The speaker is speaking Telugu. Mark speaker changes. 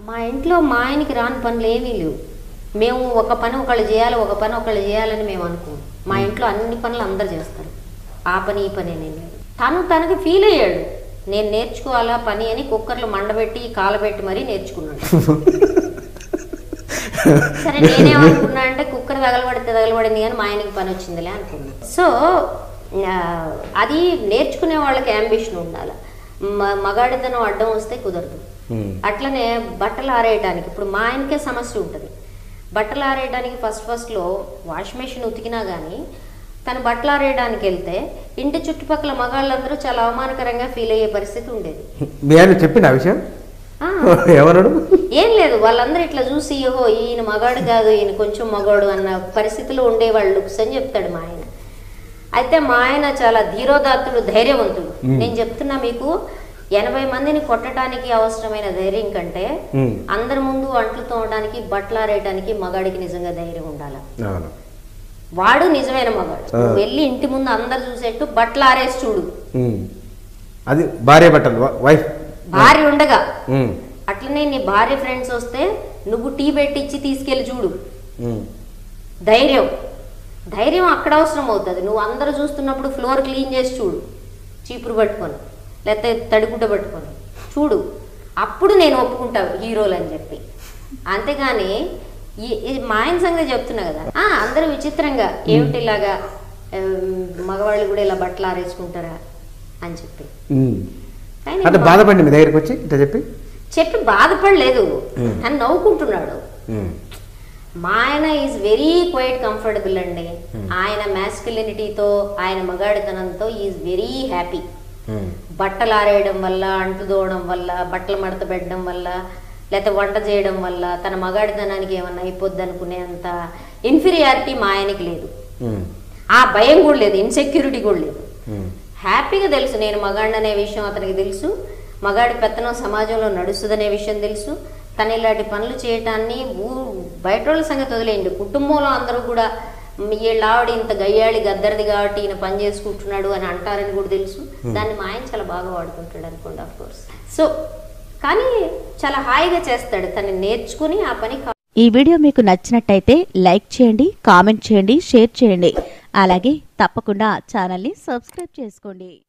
Speaker 1: మా ఇంట్లో మా ఆయనకి రాని పనులు ఏమీ లేవు మేము ఒక పని ఒకళ్ళు చేయాలి ఒక పని ఒకళ్ళు చేయాలని మేము అనుకోం మా ఇంట్లో అన్ని పనులు అందరు చేస్తారు ఆ పని ఈ పని నేను లేదు తను తనకి ఫీల్ అయ్యాడు నేను నేర్చుకోవాలా పని అని కుక్కర్లు మండబెట్టి కాలబెట్టి మరీ నేర్చుకున్నాడు సరే నేనేమనుకున్నా అంటే కుక్కర్ తగలబడితే తగలబడింది కానీ మా ఆయనకి పని వచ్చిందిలే అనుకున్నా సో ఆ, అది నేర్చుకునే వాళ్ళకి అంబిషన్ ఉండాలి మ- మగాడితనం అడ్డం వస్తే కుదరదు
Speaker 2: ఉమ్.
Speaker 1: అట్లనే బట్టలు ఆరేయడానికి ఇప్పుడు మా ఆయనకే సమస్య ఉంటుంది బట్టలు ఆరేయడానికి ఫస్ట్ ఫస్ట్లో వాష్ మెషిన్ ఉతికినా కానీ తను బట్టలు ఆరేయడానికి వెళ్తే ఇంటి చుట్టుపక్కల మగాళ్ళందరూ చాలా అవమానకరంగా ఫీల్ అయ్యే పరిస్థితి ఉండేది
Speaker 2: మీ ఆయన చెప్పిన ఆ విషయం
Speaker 1: ఆ,
Speaker 2: ఏమన్నాడు
Speaker 1: ఏం లేదు వాళ్ళందరూ ఇట్లా చూసి ఓహో ఈయన మగాడు కాదు ఈయన కొంచెం మగాడు అన్న పరిస్థితిలో ఉండేవాళ్ళు లుక్స్ అని చెప్తాడు మా ఆయన అయితే మా ఆయన చాలా ధీరోదాత్తుడు ధైర్యవంతుడు నేను చెప్తున్నా మీకు ఎనభై మందిని కొట్టడానికి అవసరమైన ధైర్యం కంటే
Speaker 2: ఉమ్.
Speaker 1: అందరి ముందు అంట్లు తోమడానికి బట్టలు ఆరేయడానికి మగాడికి నిజంగా ధైర్యం ఉండాలి
Speaker 2: అవును
Speaker 1: వాడు నిజమైన మగాడు
Speaker 2: ఆ.
Speaker 1: నువ్వు వెళ్ళి ఇంటి ముందు అందరు చూసేట్టు బట్టలు ఆరేసి చూడు
Speaker 2: ఉమ్. అది భార్య బట్టలు వా- వైఫ్
Speaker 1: భార్య ఉండగా
Speaker 2: ఉమ్.
Speaker 1: అట్లనే నీ భార్య ఫ్రెండ్స్ వస్తే నువ్వు టీ పెట్టించి తీసుకెళ్ళి చూడు
Speaker 2: ఉమ్.
Speaker 1: ధైర్యం ధైర్యం అక్కడ అవసరం అవుతుంది నువ్వు అందరూ చూస్తున్నప్పుడు ఫ్లోర్ క్లీన్ చేసి చూడు చీపురు పట్టుకొని లేకపోతే తడిగుడ్డ పట్టుకొని చూడు అప్పుడు నేను ఒప్పుకుంటా హీరోలు అని చెప్పి అంతేగాని ఈ- ఇది మా ఆయన సంగతి చెప్తున్నా కదా ఆ, అందరూ విచిత్రంగా ఏమిటి ఇలాగా ఆమ్, మగవాళ్ళు కూడా ఇలా బట్టలు ఆరేసుకుంటారా అని చెప్పి
Speaker 2: ఉమ్.
Speaker 1: కానీ
Speaker 2: అంటే
Speaker 1: మా-
Speaker 2: బాధపడి మీ దగ్గరికి వచ్చి ఇట్లా చెప్పి
Speaker 1: చెప్పి బాధపడలేదు
Speaker 2: Hmm.
Speaker 1: తను నవ్వుకుంటున్నాడు
Speaker 2: ఉమ్.
Speaker 1: మా ఆయన ఈజ్ వెరీ క్వైట్ కంఫర్టబుల్ అండి ఆయన మ్యాస్కులినిటీతో ఆయన మగాడితనంతో ఈజ్ వెరీ హ్యాపీ
Speaker 2: ఉమ్.
Speaker 1: బట్టలు ఆరేయడం వల్ల అంట్లు దోవడం వల్ల బట్టలు మడత పెట్టడం వల్ల లేకపోతే వంట చేయడం వల్ల తన మగాడితనానికి ఏమన్నా అయిపోద్ది అనుకునే అంత ఇన్ఫీరియారిటీ మా ఆయనకి లేదు
Speaker 2: ఉమ్.
Speaker 1: ఆ భయం కూడా లేదు ఇన్సెక్యూరిటీ కూడా లేదు
Speaker 2: ఉమ్.
Speaker 1: హ్యాపీగా తెలుసు నేను మగాడిని అనే విషయం అతనికి తెలుసు మగాడి పెత్తనం సమాజంలో నడుస్తుందనే విషయం తెలుసు తను ఇలాంటి పనులు చేయటాన్ని ఊ బయట వాళ్ళ సంగతి వదిలేయండి కుటుంబంలో అందరూ కూడా వీళ్ళ ఆవిడ ఇంత గయ్యాళి గద్దరిది కాబట్టి ఈయన పని చేసుకుంటున్నాడు అని అంటారని కూడా తెలుసు దాన్ని మా ఆయన చాలా బాగా వాడుకుంటాడు అనుకోండి ఆఫ్ కోర్స్ సో కానీ చాలా హాయిగా చేస్తాడు తను నేర్చుకుని ఆ పని కా-
Speaker 3: ఈ వీడియో మీకు నచ్చినట్టయితే లైక్ చేయండి కామెంట్ చేయండి షేర్ చేయండి అలాగే తప్పకుండా ఛానల్ని సబ్స్క్రైబ్ చేసుకోండి